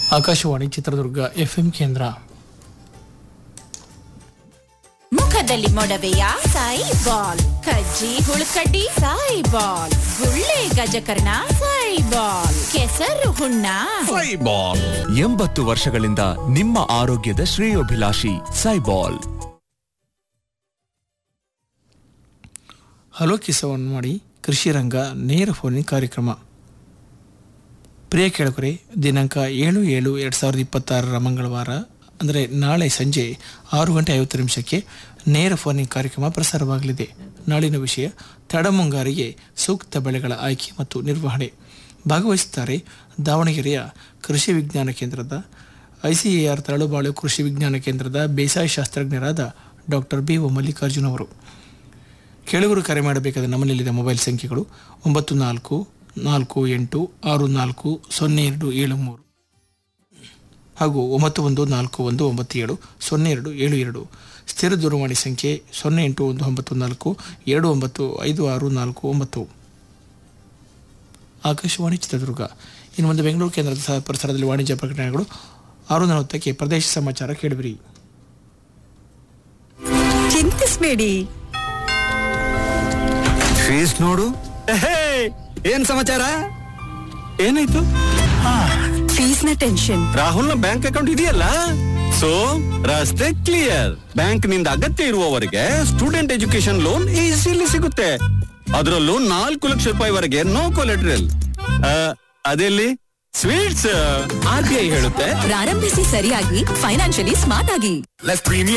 Akashvani Chitradurga FM ಕೇಂದ್ರ ಮುಖದಲ್ಲಿ ಮೊಡವೆಯ ಸಾಯಿ ಬಾಲ್ ಕಜ್ಜಿ ಹುಳುಕಡ್ಡಿ ಸಾಯಿ ಬಾಲ್ ಗುಳ್ಳೆ ಗಜಕರ್ಣ ಸಾಯಿ ಬಾಲ್ ಕೆಸರು ಹುಣ್ಣ ಸೈಬಾಲ್ ಎಂಬತ್ತು ವರ್ಷಗಳಿಂದ ನಿಮ್ಮ ಆರೋಗ್ಯದ ಶ್ರೇಯೋಭಿಲಾಷಿ ಸೈಬಾಲ್ ಹಲೋ ಕಿಸವನ್ನು ಮಾಡಿ ಕೃಷಿ ರಂಗ ನೇರ ಫೋನಿನ ಕಾರ್ಯಕ್ರಮ ಪ್ರಿಯ ಕೆಳಕರೆ ದಿನಾಂಕ ಏಳು ಏಳು ಎರಡು ಸಾವಿರದ ಇಪ್ಪತ್ತಾರರ ಮಂಗಳವಾರ ಅಂದರೆ ನಾಳೆ ಸಂಜೆ ಆರು ಗಂಟೆ ಐವತ್ತು ನಿಮಿಷಕ್ಕೆ ನೇರ ಫೋನಿನ ಕಾರ್ಯಕ್ರಮ ಪ್ರಸಾರವಾಗಲಿದೆ ನಾಳಿನ ವಿಷಯ ತಡಮುಂಗಾರಿಗೆ ಸೂಕ್ತ ಬೆಳೆಗಳ ಆಯ್ಕೆ ಮತ್ತು ನಿರ್ವಹಣೆ ಭಾಗವಹಿಸುತ್ತಾರೆ ದಾವಣಗೆರೆಯ ಕೃಷಿ ವಿಜ್ಞಾನ ಕೇಂದ್ರದ ಐಸಿಎಆರ್ ತರಳುಬಾಳು ಕೃಷಿ ವಿಜ್ಞಾನ ಕೇಂದ್ರದ ಬೇಸಾಯ ಶಾಸ್ತ್ರಜ್ಞರಾದ ಡಾಕ್ಟರ್ ಬಿ ಒ ಮಲ್ಲಿಕಾರ್ಜುನ್ ಅವರು ಕೆಳಗರು ಕರೆ ಮಾಡಬೇಕಾದ ನಮ್ಮಲ್ಲಿದ್ದ ಮೊಬೈಲ್ ಸಂಖ್ಯೆಗಳು ಒಂಬತ್ತು ನಾಲ್ಕು ನಾಲ್ಕು ಎಂಟು ಆರು ನಾಲ್ಕು ಸೊನ್ನೆ ಎರಡು ಏಳು ಮೂರು ಹಾಗೂ ಒಂಬತ್ತು ಒಂದು ನಾಲ್ಕು ಒಂದು ಒಂಬತ್ತು ಏಳು ಸೊನ್ನೆ ಎರಡು ಏಳು ಎರಡು ಸ್ಥಿರ ದೂರವಾಣಿ ಸಂಖ್ಯೆ ಸೊನ್ನೆ ಎಂಟು ಒಂದು ಒಂಬತ್ತು ನಾಲ್ಕು ಎರಡು ಒಂಬತ್ತು ಐದು ಆರು ನಾಲ್ಕು ಒಂಬತ್ತು ಆಕಾಶವಾಣಿ ಚಿತ್ರದುರ್ಗ ಇನ್ನು ಮುಂದೆ ಬೆಂಗಳೂರು ಕೇಂದ್ರದ ಸಹ ಪ್ರಸಾರದಲ್ಲಿ ವಾಣಿಜ್ಯ ಪ್ರಕಟಣೆಗಳು ಆರು ನಲವತ್ತಕ್ಕೆ ಪ್ರದೇಶ ಸಮಾಚಾರ ಕೇಳಿಬಿರಿ ಚಿಂತಿಸ್ಬೇಡಿ ಫೀಸ್ ನೋಡು ಏನ್ ಸಮಾಚಾರ ಏನಾಯ್ತು ಫೀಸ್ ನ ಟೆನ್ಷನ್ ರಾಹುಲ್ ನ ಬ್ಯಾಂಕ್ ಅಕೌಂಟ್ ಇದೆಯಲ್ಲ ಸೊ ರಸ್ತೆ ಕ್ಲಿಯರ್ ಬ್ಯಾಂಕ್ ನಿಂದ ಅಗತ್ಯ ಇರುವವರೆಗೆ ಸ್ಟೂಡೆಂಟ್ ಎಜುಕೇಶನ್ ಲೋನ್ ಈಸಿಲಿ ಸಿಗುತ್ತೆ ಅದರಲ್ಲೂ ನಾಲ್ಕು ಲಕ್ಷ ರೂಪಾಯಿವರೆಗೆ ನೋ ಕೊಲೆಟ್ರಲ್ ಅದೆಲ್ಲಿ ಸ್ವೀಟ್ಸ್ ಆರ್ ಬಿ ಐ ಹೇಳುತ್ತೆ ಪ್ರಾರಂಭಿಸಿ ಸರಿಯಾಗಿ ಫೈನಾನ್ಷಿಯಲಿ ಸ್ಮಾರ್ಟ್ ಆಗಿ Less premium